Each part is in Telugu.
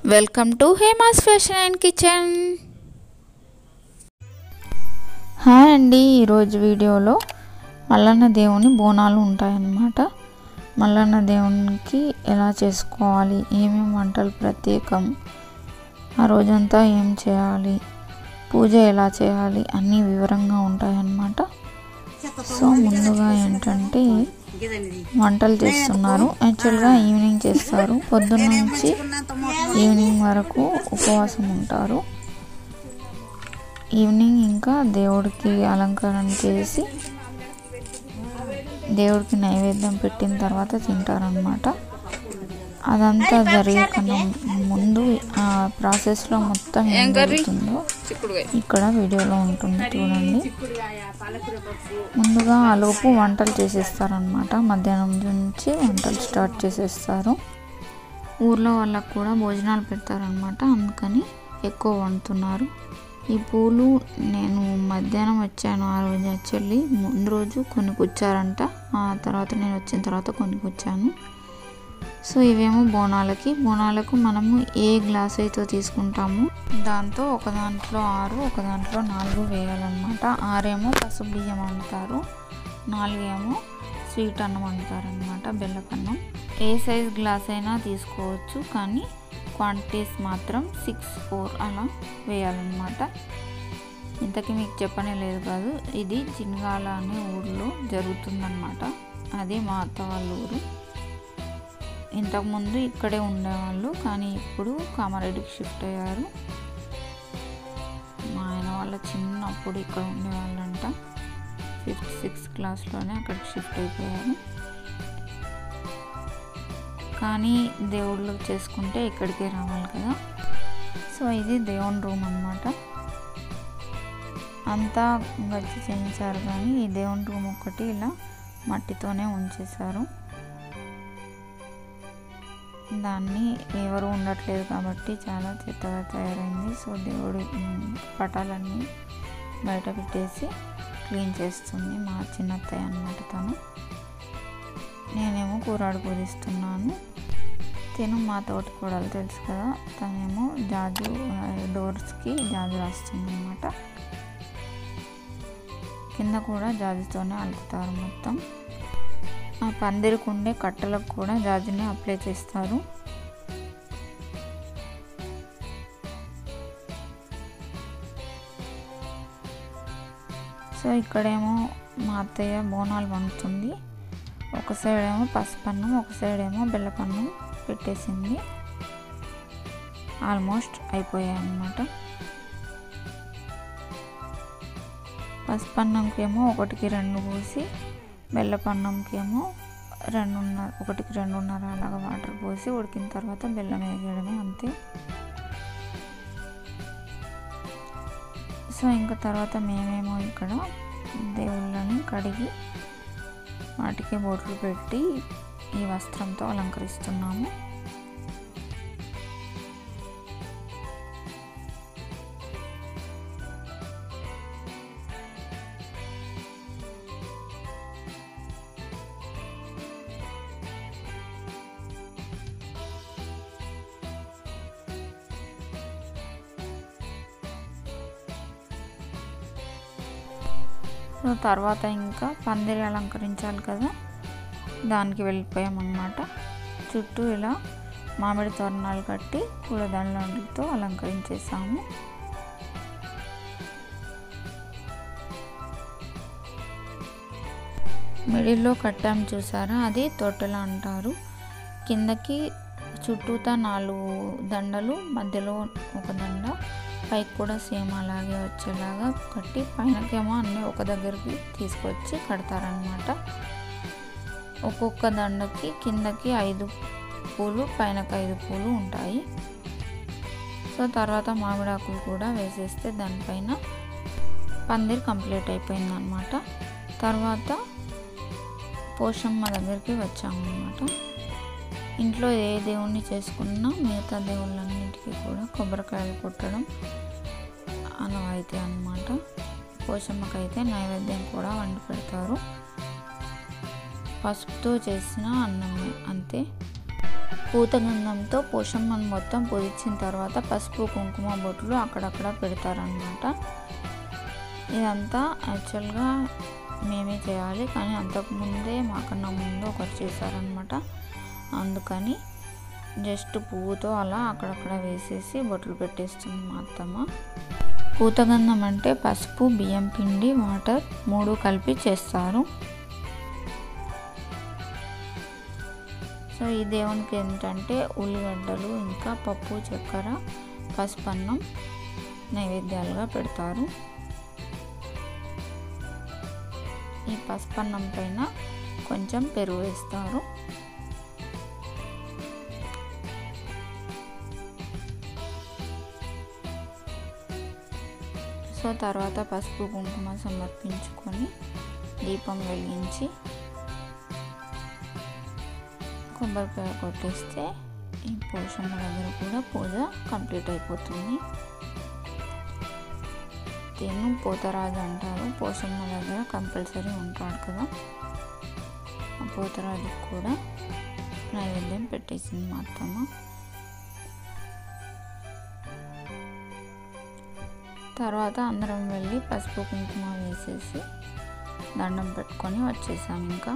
Welcome to Hema's fashion and kitchen hi అండి ఈరోజు వీడియోలో మల్లన్న దేవుని బోనాలు ఉంటాయన్నమాట మల్లన్న దేవునికి ఎలా చేసుకోవాలి ఏమేమి వంటలు ప్రత్యేకం ఆ రోజంతా ఏం చేయాలి పూజ ఎలా చేయాలి అన్నీ వివరంగా ఉంటాయన్నమాట సో ముందుగా ఏంటంటే వంటలు చేస్తున్నారు యాక్చువల్గా ఈవినింగ్ చేస్తారు పొద్దున్న నుంచి ఈవినింగ్ వరకు ఉపవాసం ఉంటారు ఈవినింగ్ ఇంకా దేవుడికి అలంకరణ చేసి దేవుడికి నైవేద్యం పెట్టిన తర్వాత తింటారనమాట అదంతా జరిగే కన్నా ముందు ఆ ప్రాసెస్లో మొత్తం ఏం జరుగుతుందో ఇక్కడ వీడియోలో ఉంటుంది చూడండి ముందుగా ఆ లోపు వంటలు చేసేస్తారనమాట మధ్యాహ్నం నుంచి వంటలు స్టార్ట్ చేసేస్తారు ఊర్లో వాళ్ళకు కూడా భోజనాలు పెడతారనమాట అందుకని ఎక్కువ వండుతున్నారు ఈ పూలు నేను మధ్యాహ్నం వచ్చాను ఆ రోజు యాక్చువల్లీ ముందు రోజు కొన్ని కూర్చారంట ఆ తర్వాత నేను వచ్చిన తర్వాత కొన్ని కూర్చాను సో ఇవేమో బోనాలకి బోనాలకు మనము ఏ గ్లాస్ అయితే తీసుకుంటామో దాంతో ఒక దాంట్లో ఆరు ఒక దాంట్లో నాలుగు వేయాలన్నమాట ఆరేమో పసుపు బియ్యం వండుతారు నాలుగేమో స్వీట్ అన్నం వండుతారనమాట బెల్లపన్నం ఏ సైజ్ గ్లాస్ అయినా తీసుకోవచ్చు కానీ క్వాంటిటీస్ మాత్రం సిక్స్ ఫోర్ అలా వేయాలన్నమాట ఇంతకీ మీకు చెప్పనే లేదు కాదు ఇది జిన్గాల అనే ఊర్లో జరుగుతుందన్నమాట అది మా అత్త వాళ్ళ ఊరు ఇంతకుముందు ఇక్కడే ఉండేవాళ్ళు కానీ ఇప్పుడు కామారెడ్డికి షిఫ్ట్ అయ్యారు మా ఆయన వాళ్ళ చిన్నప్పుడు ఇక్కడ ఉండేవాళ్ళంట ఫిఫ్త్ సిక్స్త్ క్లాస్లోనే అక్కడికి షిఫ్ట్ అయిపోయారు కానీ దేవుళ్ళు చేసుకుంటే ఇక్కడికే రావాలి కదా సో ఇది దేవుని రూమ్ అనమాట అంతా వచ్చి చేయించారు కానీ ఈ దేవుని రూమ్ ఒకటి ఇలా మట్టితోనే ఉంచేశారు దాన్ని ఎవరు ఉండట్లేదు కాబట్టి చాలా చెత్తగా తయారైంది సో దేవుడి పటాలన్నీ బయట పెట్టేసి క్లీన్ చేస్తుంది మా చిన్నత్తయ్య అనమాట తను నేనేమో కూరాడు పూజిస్తున్నాను తిను మా తోటి కూడలు తెలుసు కదా తనేమో జాజు డోర్స్కి జాజు రాస్తుంది అనమాట కింద కూడా జాజుతోనే అలుకుతారు మొత్తం ఆ పందిరికి ఉండే కట్టలకు కూడా జాజుని అప్లై చేస్తారు సో ఇక్కడేమో మా అత్తయ్య బోనాలు వండుతుంది ఒక సైడ్ ఏమో పసుపన్నం ఒక సైడ్ ఏమో బెల్లపన్నం పెట్టేసింది ఆల్మోస్ట్ అయిపోయాయి అన్నమాట పసుపన్నంకి ఏమో ఒకటికి రెండు పోసి బెల్లపన్నంకి ఏమో రెండున్నర ఒకటికి రెండున్నర అలాగా వాటర్ పోసి ఉడికిన తర్వాత బెల్లం వేయడమే అంతే సో ఇంకా తర్వాత మేమేమో ఇక్కడ దేవుళ్ళని కడిగి వాటికి బొట్లు పెట్టి ఈ వస్త్రంతో అలంకరిస్తున్నాము సో తర్వాత ఇంకా పందిరి అలంకరించాలి కదా దానికి వెళ్ళిపోయామన్నమాట చుట్టూ ఇలా మామిడి తోరణాలు కట్టి పూలదండలతో అలంకరించేసాము మిడిల్లో కట్టాం చూసారా అది తొట్టెల అంటారు కిందకి చుట్టూతా నాలుగు దండలు మధ్యలో ఒక దండ పైకి కూడా సేమ్ అలాగే వచ్చేలాగా కట్టి పైనకేమో అన్నీ ఒక దగ్గరికి తీసుకొచ్చి కడతారనమాట ఒక్కొక్క దండకి కిందకి ఐదు పూలు పైనకి ఐదు పూలు ఉంటాయి సో తర్వాత మామిడాకులు కూడా వేసేస్తే దానిపైన పందిరి కంప్లీట్ అయిపోయింది అనమాట తర్వాత పోషమ్మ దగ్గరికి వచ్చామన్నమాట ఇంట్లో ఏ దేవుణ్ణి చేసుకున్నా మిగతా దేవుళ్ళన్నింటికి కూడా కొబ్బరికాయలు కొట్టడం అనవాయితీ అనమాట పోషమ్మకైతే నైవేద్యం కూడా వండి పెడతారు పసుపుతో చేసిన అన్నం అంతే పూతగంధంతో పోషమ్మను మొత్తం పొదిచ్చిన తర్వాత పసుపు కుంకుమ బొట్లు అక్కడక్కడ పెడతారనమాట ఇదంతా యాక్చువల్గా మేమే చేయాలి కానీ అంతకుముందే మాకన్నా ముందు ఒకరు చేశారనమాట అందుకని జస్ట్ పువ్వుతో అలా అక్కడక్కడ వేసేసి బొట్లు పెట్టేస్తుంది మా అత్తమ్మ పూతగంధం అంటే పసుపు బియ్యం పిండి వాటర్ మూడు కలిపి చేస్తారు సో ఈ దేవునికి ఏంటంటే ఉల్లిగడ్డలు ఇంకా పప్పు చక్కెర పసుపు అన్నం నైవేద్యాలుగా పెడతారు ఈ పసుపు అన్నం పైన కొంచెం పెరుగు వేస్తారు సో తర్వాత పసుపు కుంకుమ సమర్పించుకొని దీపం వెలిగించి కొబ్బరికాయ కొట్టేస్తే ఈ పోషమ్మ దగ్గర కూడా పూజ కంప్లీట్ అయిపోతుంది దీన్ని పోతరాజు అంటారు పోషమ్మ దగ్గర కంపల్సరీ ఉంటాడు కదా ఆ పోతరాజుకి కూడా నైవేద్యం పెట్టేసింది మా అత్తమ్మ తర్వాత అందరం వెళ్ళి పసుపు కుంకుమ వేసేసి దండం పెట్టుకొని వచ్చేసాం ఇంకా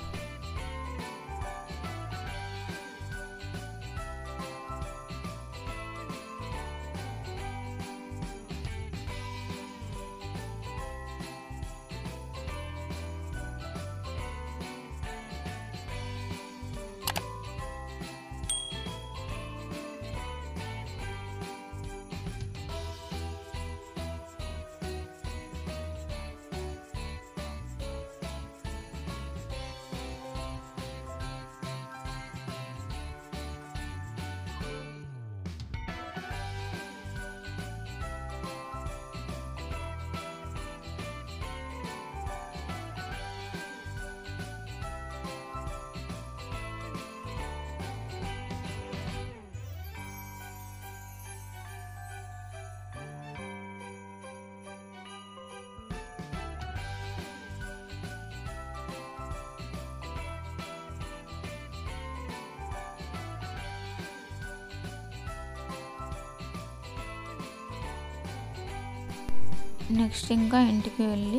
నెక్స్ట్ ఇంకా ఇంటికి వెళ్ళి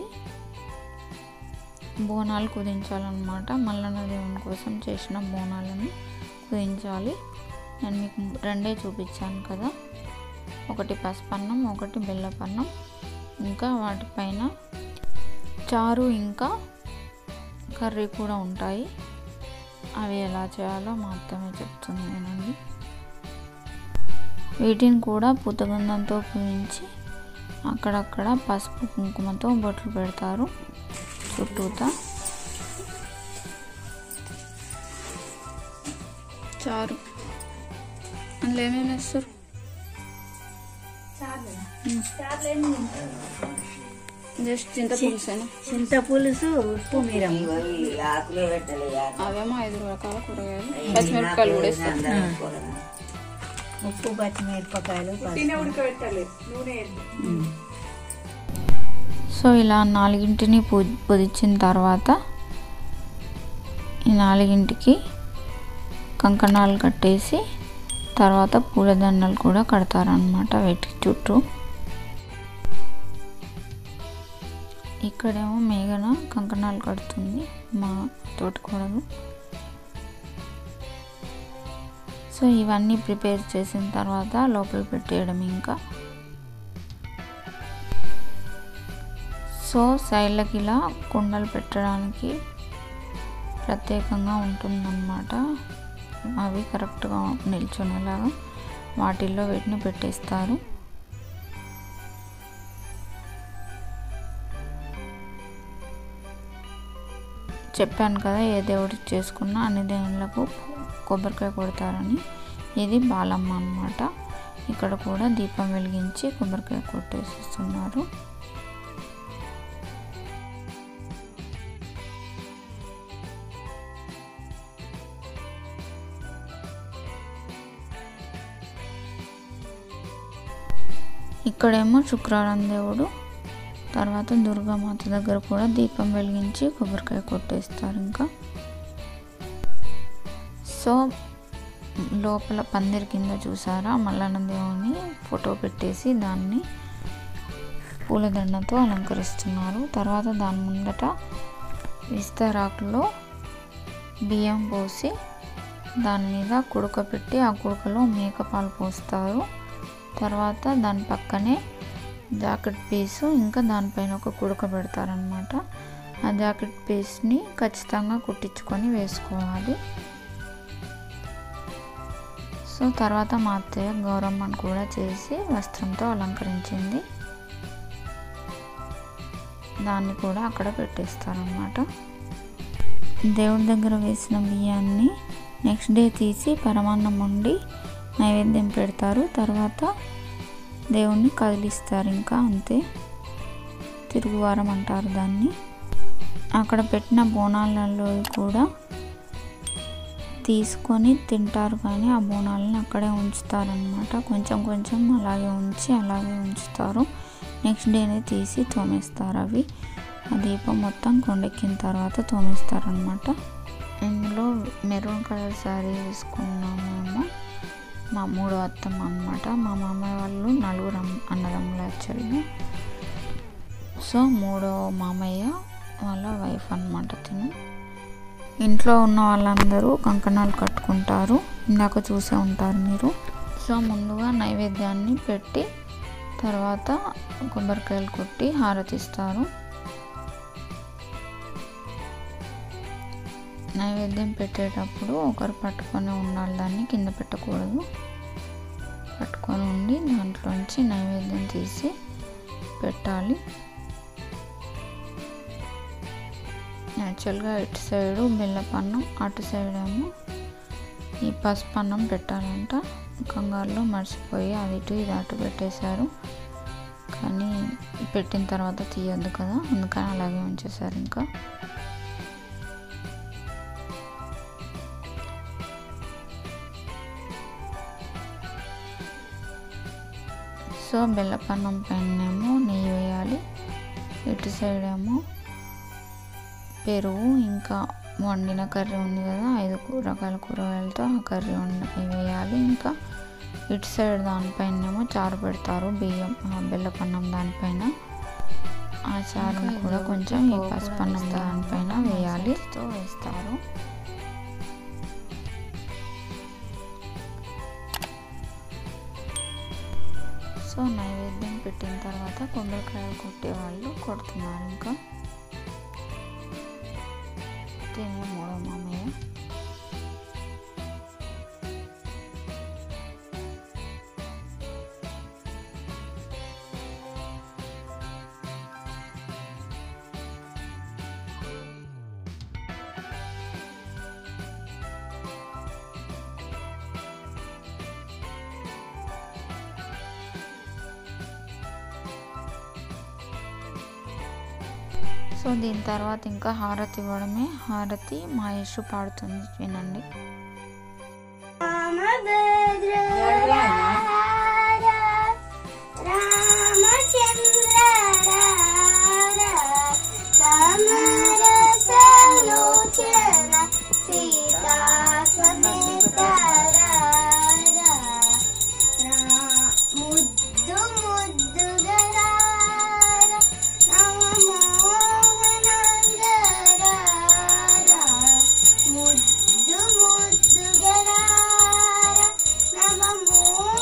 బోనాలు కుదించాలన్నమాట మల్లన్న దేవుని కోసం చేసిన బోనాలను కుదించాలి నేను మీకు రెండే చూపించాను కదా ఒకటి పసుపన్నం ఒకటి బెల్లపన్నం ఇంకా వాటిపైన చారు ఇంకా కర్రీ కూడా ఉంటాయి అవి ఎలా చేయాలో మా అత్తమే చెప్తుంది నేనండి వీటిని కూడా పూతగంధంతో పూజించి అక్కడక్కడ పసుపు కుంకుమతో బొట్లు పెడతారు చుట్టూతా చారు అందులో ఏమేమి వేస్తారు జస్ట్ చింత పులుసేనా చింత పులుసు ఉప్పు మీరం ఆకులే పెట్టలే అవేమో ఐదు రకాల కూరగాయలు పచ్చిమిరపకాయలు కూడా వేస్తారు ఉప్పు పచ్చిమిరపకాయలు పసుపు. సో ఇలా నాలుగింటిని పూ పొదిచ్చిన తర్వాత ఈ నాలుగింటికి కంకణాలు కట్టేసి తర్వాత పూలదండలు కూడా కడతారనమాట వీటికి చుట్టూ ఇక్కడేమో మేఘన కంకణాలు కడుతుంది మా తోటికోడలు సో ఇవన్నీ ప్రిపేర్ చేసిన తర్వాత లోపల పెట్టేయడం ఇంకా సో సైడ్లకి ఇలా కుండలు పెట్టడానికి ప్రత్యేకంగా ఉంటుందన్నమాట అవి కరెక్ట్గా నిల్చునేలాగా వాటిల్లో వీటిని పెట్టేస్తారు చెప్పాను కదా ఏ దేవుడికి చేసుకున్నా అన్ని దేవుళ్ళకు కొబ్బరికాయ కొడతారని ఇది బాలమ్మ అన్నమాట ఇక్కడ కూడా దీపం వెలిగించి కొబ్బరికాయ కొట్టేసిస్తున్నారు ఇక్కడేమో శుక్రవారం దేవుడు తర్వాత దుర్గామాత దగ్గర కూడా దీపం వెలిగించి కొబ్బరికాయ కొట్టేస్తారు ఇంకా సో లోపల పందిరి కింద చూసారా మల్లన్న దేవుని ఫోటో పెట్టేసి దాన్ని పూలదండతో అలంకరిస్తున్నారు తర్వాత దాని ముందట విస్తరాకులో బియ్యం పోసి దాని మీద కుడక పెట్టి ఆ కుడకలో మేకపాలు పోస్తారు తర్వాత దాని పక్కనే జాకెట్ పీసు ఇంకా దానిపైన ఒక కుడక పెడతారనమాట ఆ జాకెట్ పీస్ని ఖచ్చితంగా కుట్టించుకొని వేసుకోవాలి సో తర్వాత మా అత్తయ్య గౌరమ్మను కూడా చేసి వస్త్రంతో అలంకరించింది దాన్ని కూడా అక్కడ పెట్టేస్తారనమాట దేవుడి దగ్గర వేసిన బియ్యాన్ని నెక్స్ట్ డే తీసి పరమాన్నం వండి నైవేద్యం పెడతారు తర్వాత దేవుణ్ణి కదిలిస్తారు ఇంకా అంతే తిరుగువారం అంటారు దాన్ని అక్కడ పెట్టిన బోనాలలో కూడా తీసుకొని తింటారు కానీ ఆ బోనాలని అక్కడే ఉంచుతారనమాట కొంచెం కొంచెం అలాగే ఉంచి అలాగే ఉంచుతారు నెక్స్ట్ డేనే తీసి తోమేస్తారు అవి ఆ దీపం మొత్తం కొండెక్కిన తర్వాత తోమేస్తారనమాట ఇందులో మెరూన్ కలర్ శారీ వేసుకున్నామేమో మా మూడో అత్తమ్మ అనమాట మా మామయ్య వాళ్ళు నలుగురు అమ్- అన్నదమ్ములు యాక్చువల్గా సో మూడో మామయ్య వాళ్ళ వైఫ్ అనమాట తిను ఇంట్లో ఉన్న వాళ్ళందరూ కంకణాలు కట్టుకుంటారు ఇందాక చూసే ఉంటారు మీరు సో ముందుగా నైవేద్యాన్ని పెట్టి తర్వాత కొబ్బరికాయలు కొట్టి హారతిస్తారు నైవేద్యం పెట్టేటప్పుడు ఒకరు పట్టుకొని ఉండాలి దాన్ని కింద పెట్టకూడదు పట్టుకొని ఉండి దాంట్లోంచి నైవేద్యం తీసి పెట్టాలి యాక్చువల్గా ఇటు సైడు బెల్లపన్నం అటు సైడ్ ఏమో ఈ పసుపు అన్నం పెట్టాలంట కంగారులో మర్చిపోయి అది ఇటు ఇది అటు పెట్టేశారు కానీ పెట్టిన తర్వాత తీయొద్దు కదా అందుకని అలాగే ఉంచేశారు ఇంకా సో బెల్లపన్నం పైన ఏమో నెయ్యి వేయాలి ఇటు సైడ్ ఏమో పెరుగు ఇంకా వండిన కర్రీ ఉంది కదా ఐదు కూ- రకాల కూరగాయలతో ఆ కర్రీ వండి వేయాలి ఇంకా ఇటు సైడ్ దానిపైన ఏమో చారు పెడతారు బియ్యం ఆ బెల్లపన్నం దానిపైన ఆ చారుని కూడా కొంచెం ఈ పసుపన్నం దానిపైన వేయాలి వేస్తారు సో నైవేద్యం పెట్టిన తర్వాత కొబ్బరికాయలు కొట్టే వాళ్ళు కొడుతున్నారు ఇంకా తినే మూడో మామయ్య సో దీని తర్వాత ఇంకా హారతి ఇవ్వడమే హారతి మా యశు పాడుతుంది వినండి సీతా సమేత ముద్దు ముద్దుగా ముద్దు ముద్దుగా నవ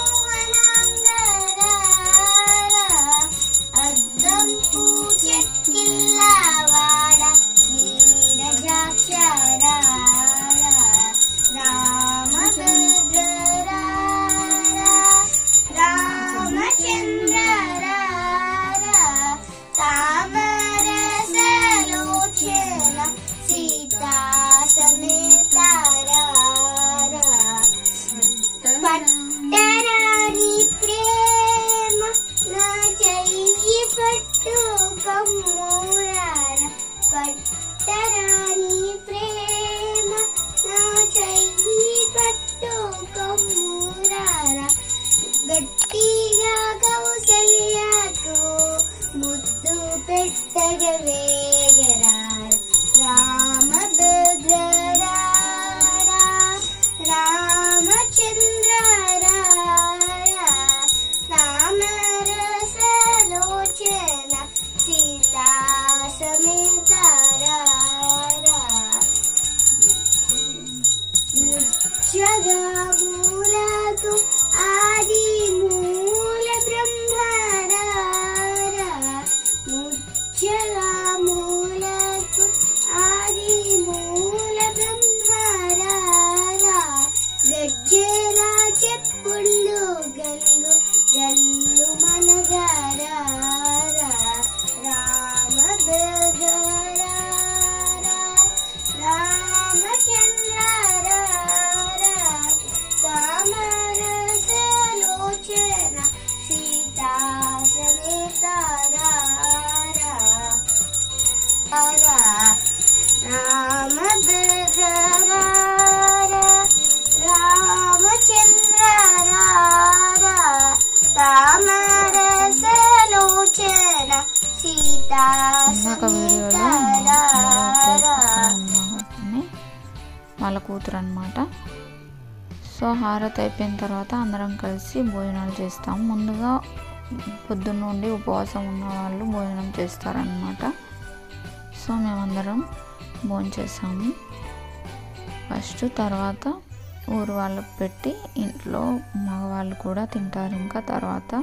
సీతా ఇందాక వీడియోలో మా మావయ్య పక్కన ఉన్న అతన్ని వాళ్ళ కూతురు అనమాట సో హారతి అయిపోయిన తర్వాత అందరం కలిసి భోజనాలు చేస్తాం ముందుగా పొద్దున్న నుండి ఉపవాసం ఉన్న వాళ్ళు భోజనం చేస్తారనమాట సో మేమందరం భోజనం చేసాము ఫస్ట్ తర్వాత ఊరు వాళ్ళకు పెట్టి ఇంట్లో మగవాళ్ళు కూడా తింటారు ఇంకా తర్వాత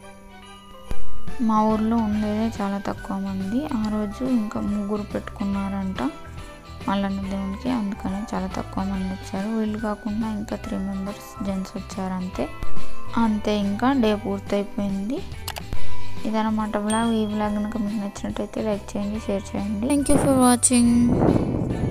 మా ఊర్లో ఉండేదే చాలా తక్కువ మంది ఆ రోజు ఇంకా ముగ్గురు పెట్టుకున్నారంట మల్లన్న దేవునికి అందుకని చాలా తక్కువ మంది వచ్చారు వీళ్ళు కాకుండా ఇంకా త్రీ మెంబర్స్ జెంట్స్ వచ్చారు అంతే అంతే ఇంకా డే పూర్తయిపోయింది ఇదన్నమాట బ్లాగ్ ఈ బ్లాగ్ కనుక మీకు నచ్చినట్టయితే లైక్ చేయండి షేర్ చేయండి థ్యాంక్ యూ ఫర్ వాచింగ్